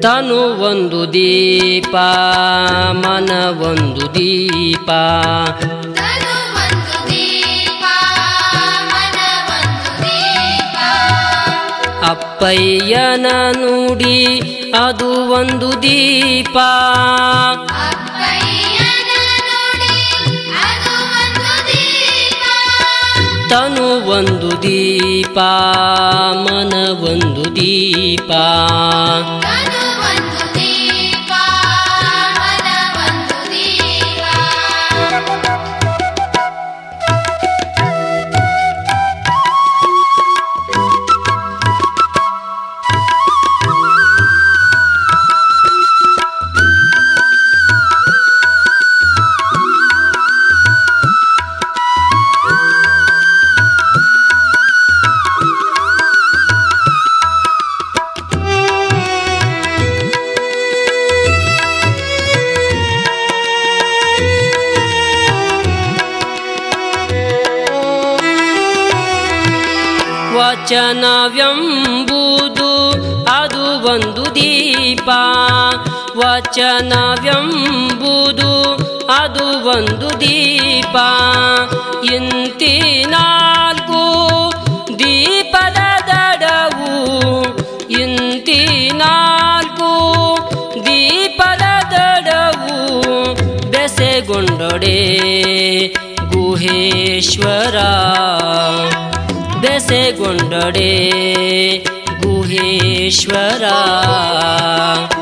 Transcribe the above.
ತನು ಒಂದು ದೀಪ ಮನ ಒಂದು ದೀಪ ತನು ಒಂದು ದೀಪ ಮನ ಒಂದು ದೀಪ ಅಪ್ಪಯ್ಯನ ನುಡಿ ಅದು ಒಂದು ದೀಪ ಅಪ್ಪಯ್ಯನ ನುಡಿ ಅದು ಒಂದು ದೀಪ ತನು ಒಂದು ದೀಪ ಮನ ಒಂದು ದೀಪ ತನು ಒಂದು ದೀಪ ಮನ ಒಂದು ದೀಪ ವಚನವೆಂಬುದು ಅದು ಒಂದು ದೀಪ ವಚನವೆಂಬುದು ಅದು ಒಂದು ದೀಪ ಇಂತಿ ನಾಲ್ಕು ದೀಪದ ದಡವು ಇಂತಿ ನಾಲ್ಕು ದೀಪದ ದಡವು ಬೆಸೆಗೊಂಡೊಡೆ ಗುಹೇಶ್ವರ ಬೆಸೆಗೊಂಡೊಡೆ ಗುಹೇಶ್ವರ